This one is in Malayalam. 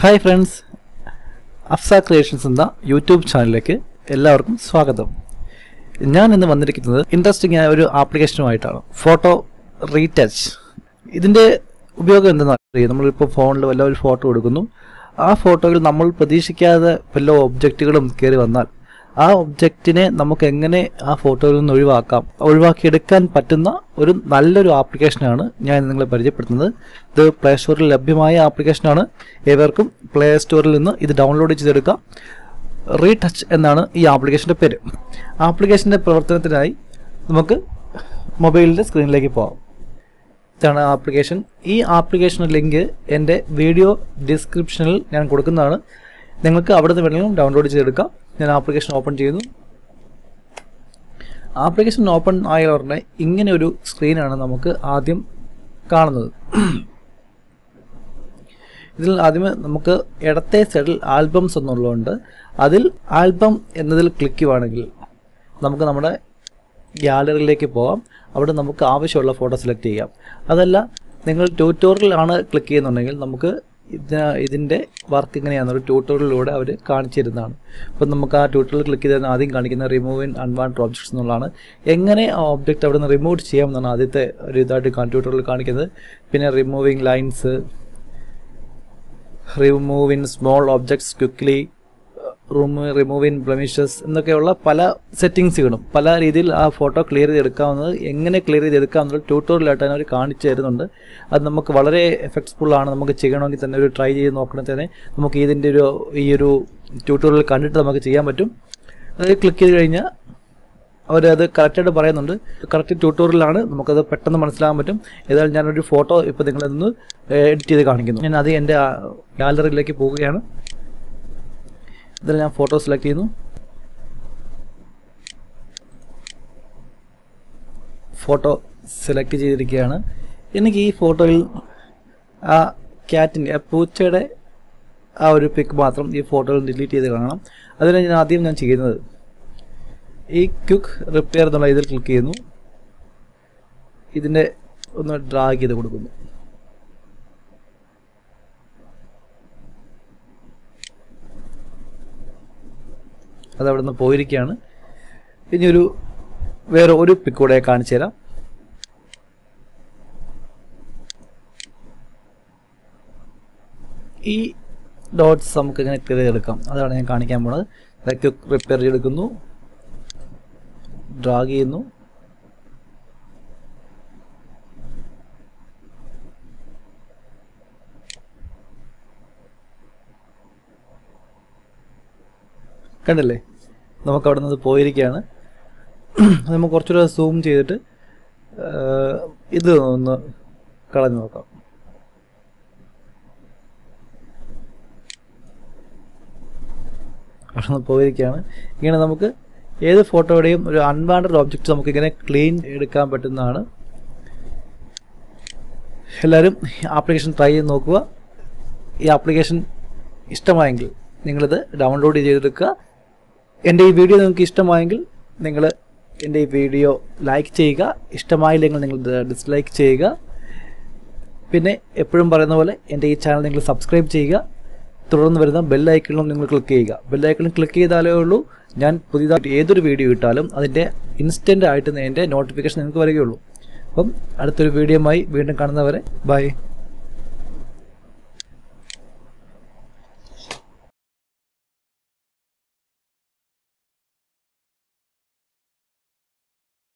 ഹായ് ഫ്രണ്ട്സ് അഫ്സ ക്രിയേഷൻസ് എന്ന യൂട്യൂബ് ചാനലിലേക്ക് എല്ലാവർക്കും സ്വാഗതം ഞാൻ ഇന്ന് വന്നിരിക്കുന്നത് ഇൻട്രസ്റ്റിംഗ് ആയ ഒരു ആപ്ലിക്കേഷനുമായിട്ടാണ് ഫോട്ടോ റീടച്ച് ഇതിൻ്റെ ഉപയോഗം എന്തെന്ന് അറിയാം നമ്മളിപ്പോൾ ഫോണിൽ വല്ല ഒരു ഫോട്ടോ എടുക്കുന്നു ആ ഫോട്ടോയിൽ നമ്മൾ പ്രതീക്ഷിക്കാതെ വല്ല ഒബ്ജക്റ്റുകളും കയറി വന്നാൽ ആ ഒബ്ജക്റ്റിനെ നമുക്ക് എങ്ങനെ ആ ഫോട്ടോയിൽ നിന്ന് ഒഴിവാക്കാം ഒഴിവാക്കിയെടുക്കാൻ പറ്റുന്ന ഒരു നല്ലൊരു ആപ്ലിക്കേഷനാണ് ഞാൻ നിങ്ങളെ പരിചയപ്പെടുത്തുന്നത് ഇത് പ്ലേ സ്റ്റോറിൽ ലഭ്യമായ ആപ്ലിക്കേഷനാണ് ഏവർക്കും പ്ലേ സ്റ്റോറിൽ നിന്ന് ഇത് ഡൗൺലോഡ് ചെയ്തെടുക്കാം റീടച്ച് എന്നാണ് ഈ ആപ്ലിക്കേഷൻ്റെ പേര് ആപ്ലിക്കേഷൻ്റെ പ്രവർത്തനത്തിനായി നമുക്ക് മൊബൈലിൻ്റെ സ്ക്രീനിലേക്ക് പോകാം ഇതാണ് ആപ്ലിക്കേഷൻ ഈ ആപ്ലിക്കേഷൻ ലിങ്ക് എൻ്റെ വീഡിയോ ഡിസ്ക്രിപ്ഷനിൽ ഞാൻ കൊടുക്കുന്നതാണ് നിങ്ങൾക്ക് അവിടെ നിന്ന് വേണമെങ്കിലും ഡൗൺലോഡ് ചെയ്തെടുക്കാം ഞാൻ ആപ്ലിക്കേഷൻ ഓപ്പൺ ചെയ്യുന്നു ആപ്ലിക്കേഷൻ ഓപ്പൺ ആയ ഉടനെ ഇങ്ങനെ ഒരു സ്ക്രീനാണ് നമുക്ക് ആദ്യം കാണുന്നത് ഇതിൽ ആദ്യമേ നമുക്ക് ഇടത്തെ സൈഡിൽ ആൽബംസ് എന്നുള്ളതുണ്ട് അതിൽ ആൽബം എന്നതിൽ ക്ലിക്ക് ചെയ്യുവാണെങ്കിൽ നമുക്ക് നമ്മുടെ ഗ്യാലറിയിലേക്ക് പോകാം അവിടെ നമുക്ക് ആവശ്യമുള്ള ഫോട്ടോ സെലക്ട് ചെയ്യാം അതല്ല നിങ്ങൾ ട്യൂട്ടോറിയൽ ആണ് ക്ലിക്ക് ചെയ്യുന്നുണ്ടെങ്കിൽ നമുക്ക് ഇതിന് ഇതിൻ്റെ വർക്ക് എങ്ങനെയാണെന്ന് ഒരു ട്യൂട്ടോറിയലിലൂടെ അവർ കാണിച്ചു തരുന്നതാണ് അപ്പം നമുക്ക് ആ ട്യൂട്ടോറിയൽ ക്ലിക്ക് ചെയ്താൽ ആദ്യം കാണിക്കുന്ന റിമൂവ് ഇൻ അൺവാണ്ടഡ് ഓബ്ജക്ട്സ് എന്നുള്ളതാണ് എങ്ങനെ ആ ഒബ്ജക്റ്റ് അവിടെ നിന്ന് റിമൂവ് ചെയ്യാമെന്നാണ് ആദ്യത്തെ ഒരു ഇതായിട്ട് ട്യൂട്ടോറിയൽ കാണിക്കുന്നത് പിന്നെ removing lines removing small objects quickly removing blemishes എന്നൊക്കെയുള്ള പല സെറ്റിങ്സുകളും പല രീതിയിൽ ആ ഫോട്ടോ ക്ലിയർ ചെയ്തെടുക്കാവുന്നത് എങ്ങനെ ക്ലിയർ ചെയ്തെടുക്കാമെന്നുള്ള ട്യൂട്ടോറിയലായിട്ട് അവർ കാണിച്ചു തരുന്നുണ്ട് അത് നമുക്ക് വളരെ എഫക്ട്സ്ഫുൾ ആണ് നമുക്ക് ചെയ്യണമെങ്കിൽ തന്നെ ഒരു ട്രൈ ചെയ്ത് നോക്കണമെങ്കിൽ തന്നെ നമുക്ക് ഇതിൻ്റെ ഒരു ഈ ഒരു ട്യൂട്ടോറിയൽ കണ്ടിട്ട് നമുക്ക് ചെയ്യാൻ പറ്റും അത് ക്ലിക്ക് ചെയ്ത് കഴിഞ്ഞാൽ അവരത് കറക്റ്റായിട്ട് പറയുന്നുണ്ട് കറക്റ്റ് ട്യൂട്ടോറിയലാണ് നമുക്കത് പെട്ടെന്ന് മനസ്സിലാകാൻ പറ്റും ഏതായാലും ഞാനൊരു ഫോട്ടോ ഇപ്പോൾ നിങ്ങളതൊന്ന് എഡിറ്റ് ചെയ്ത് കാണിക്കുന്നു ഞാൻ അത് എൻ്റെ ഗാലറിയിലേക്ക് പോവുകയാണ് ഇതിൽ ഞാൻ ഫോട്ടോ സെലക്ട് ചെയ്യുന്നു ഫോട്ടോ സെലക്ട് ചെയ്തിരിക്കുകയാണ് എനിക്ക് ഈ ഫോട്ടോയിൽ ആ ക്യാറ്റിൻ്റെ ആ പൂച്ചയുടെ ആ ഒരു പിക്ക് മാത്രം ഈ ഫോട്ടോയിൽ ഡിലീറ്റ് ചെയ്ത് കാണണം അതിന് ഞാൻ ആദ്യം ഞാൻ ചെയ്യുന്നത് ഈ ക്വിക്ക് റിപ്പയർ എന്നുള്ള ഇതിൽ ക്ലിക്ക് ചെയ്യുന്നു ഇതിൻ്റെ ഒന്ന് ഡ്രാഗ് ചെയ്ത് കൊടുക്കുന്നു അത് അവിടെ നിന്ന് പോയിരിക്കുകയാണ് ഇനി ഒരു വേറെ ഒരു പിക്ക് കൂടെ കാണിച്ചു തരാം ഈ ഡോട്ട്സ് നമുക്ക് ഇങ്ങനെ ക്ലിയർ ചെയ്തെടുക്കാം അതാണ് ഞാൻ കാണിക്കാൻ പോണത് ക്വിക്ക് റിപ്പയർ ചെയ്തെടുക്കുന്നു ഡ്രാഗ് ചെയ്യുന്നു കണ്ടില്ലേ നമുക്ക് അവിടെ നിന്ന് പോയിരിക്കുകയാണ് നമുക്ക് കുറച്ചുകൂടെ സൂം ചെയ്തിട്ട് ഇത് ഒന്ന് കളഞ്ഞു നോക്കാം അവിടെ നിന്ന് പോയിരിക്കുകയാണ് ഇങ്ങനെ നമുക്ക് ഏത് ഫോട്ടോയുടെയും ഒരു അൺവാണ്ടഡ് ഓബ്ജക്റ്റ് നമുക്ക് ഇങ്ങനെ ക്ലീൻ എടുക്കാൻ പറ്റുന്നതാണ് എല്ലാവരും ആപ്ലിക്കേഷൻ ട്രൈ ചെയ്ത് നോക്കുക ഈ ആപ്ലിക്കേഷൻ ഇഷ്ടമായെങ്കിൽ നിങ്ങളിത് ഡൗൺലോഡ് ചെയ്തെടുക്കുക എൻ്റെ ഈ വീഡിയോ നിങ്ങൾക്ക് ഇഷ്ടമായെങ്കിൽ നിങ്ങൾ എൻ്റെ ഈ വീഡിയോ ലൈക്ക് ചെയ്യുക ഇഷ്ടമായില്ലെങ്കിൽ നിങ്ങൾ ഡിസ്ലൈക്ക് ചെയ്യുക പിന്നെ എപ്പോഴും പറയുന്ന പോലെ എൻ്റെ ഈ ചാനൽ നിങ്ങൾ സബ്സ്ക്രൈബ് ചെയ്യുക തുടർന്ന് വരുന്ന ബെല്ലൈക്കണിലും നിങ്ങൾ ക്ലിക്ക് ചെയ്യുക ബെല്ലൈക്കണിൽ ക്ലിക്ക് ചെയ്താലേ ഉള്ളൂ ഞാൻ പുതിയതായിട്ട് ഏതൊരു വീഡിയോ ഇട്ടാലും അതിൻ്റെ ഇൻസ്റ്റൻ്റ് ആയിട്ട് എൻ്റെ നോട്ടിഫിക്കേഷൻ നിങ്ങൾക്ക് വരികയുള്ളൂ അപ്പം അടുത്തൊരു വീഡിയോയുമായി വീണ്ടും കാണുന്നവരെ ബൈ